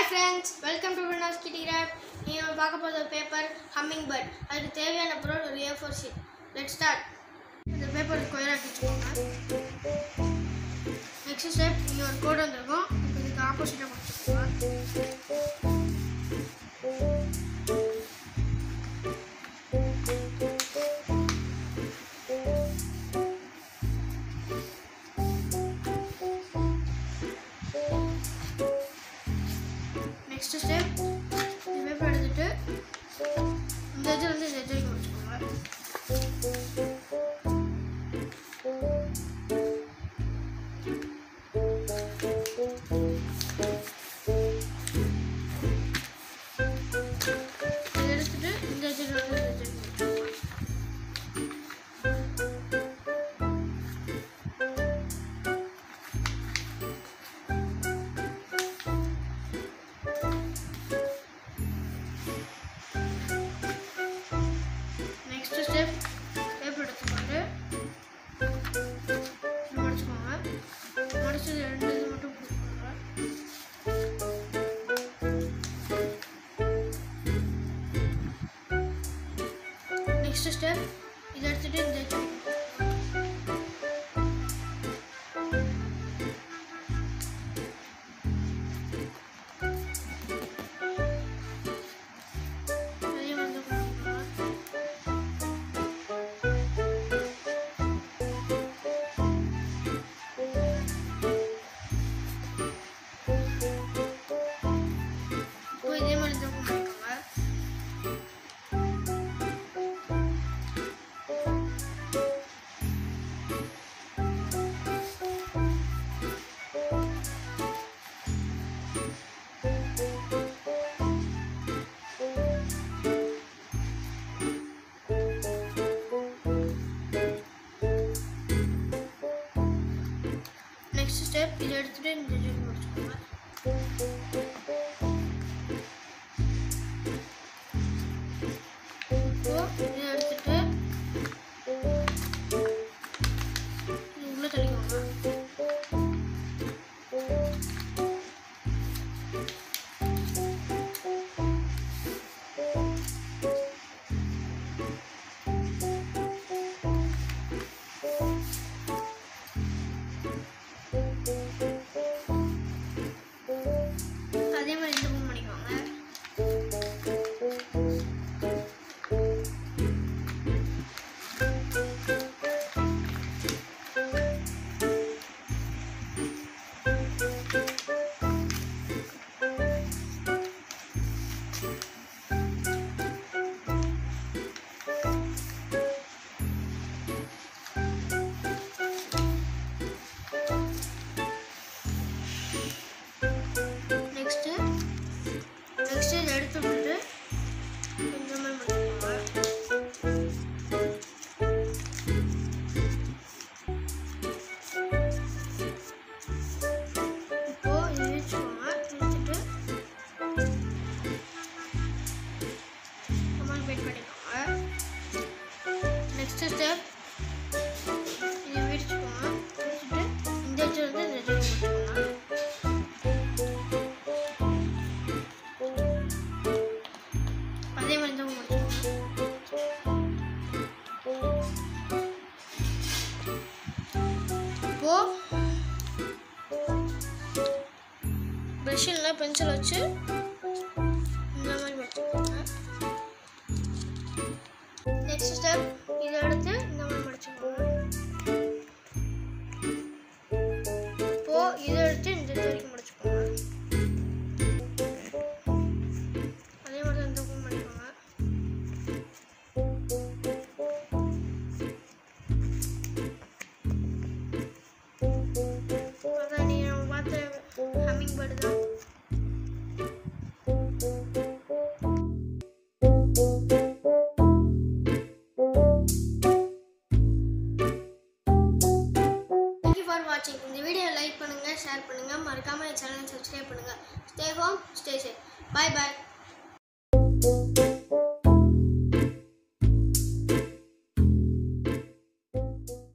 hi friends welcome to Vina's kitty wrap நீங்கள் நம்ம பார்க்க போகிற பேப்பர் ஹம்மிங் பேர்ட் அதுக்கு தேவையான பொருள் ஒரு A four sheet let start இந்த பேப்பர் கொயராக வச்சுக்கோங்க நெக்ஸ்ட் ஸ்டெப் இங்கே ஒரு கோடு வந்திருக்கும் இப்போ இதுக்கு ஆப்போசிட்டாக கொடுத்துக்கோங்க நெக்ஸ்ட் ஸ்டெப் இந்த பேப்பர் எடுத்துட்டு இந்த இது வந்து இந்த இது வச்சுக்கோங்க இதை எடுத்துட்டு இந்த இது வந்து இந்த இது வச்சுக்கோங்க நெக்ஸ்ட் ஸ்டெப் பேப்பர் எடுத்துக்கொண்டு இப்படி மடிச்சுக்கோங்க மடிச்சது ரெண்டு இது மட்டும் போட்டுக்கோங்க நெக்ஸ்ட் ஸ்டெப் இதை எடுத்துட்டு இந்த இது அதையும் வந்து போட்டுக்கோங்க இப்போ இதே மாதிரி தான் பண்ணிக்கோங்க நெக்ஸ்ட் ஸ்டெப் இதை எடுத்துட்டு இந்த இது முடிச்சுக்கோங்க இப்போ இதை எடுத்துட்டு இது உள்ள தள்ளிக்கோங்க அதே மாதிரி இந்த பூ பண்ணிக்கோங்க நெக்ஸ்ட்டு நெக்ஸ்ட்டு இதை எடுத்து விட்டுட்டு இந்த மாதிரி பண்ணிக்கோங்க இப்போ இதை வச்சுக்கோங்க வச்சுட்டு இந்த மாதிரி வெயிட் பண்ணிக்கோங்க நெக்ஸ்ட் ஸ்டெப் இதை விரிச்சுக்கோங்க விரிச்சுட்டு இந்த இடத்துல வந்து இந்த இடத்துல போட்டுக்கோங்க அதே மாதிரி தான் முடிச்சுக்கோங்க இப்போ ப்ரஷ் இல்லை பென்சில் வச்சு இந்த மாதிரி வச்சுக்கோங்க நெக்ஸ்ட் ஸ்டெப் இதை எடுத்து இந்த மாதிரி மடிச்சுக்கோங்க இப்போ இதை எடுத்து இந்த இது வரைக்கும் மடிச்சுக்கோங்க அதே மாதிரி தான் இந்த பக்கம் பண்ணிக்கோங்க அதான் நீங்கள் நம்ம பார்த்த ஹம்மிங் பேர்டு தான் தேங்க்யூ ஃபார் வாட்சிங் இந்த வீடியோ லைக் பண்ணுங்கள் ஷேர் பண்ணுங்கள் மறக்காமல் என் சேனலை சப்ஸ்கிரைப் பண்ணுங்கள் stay home stay safe bye பாய்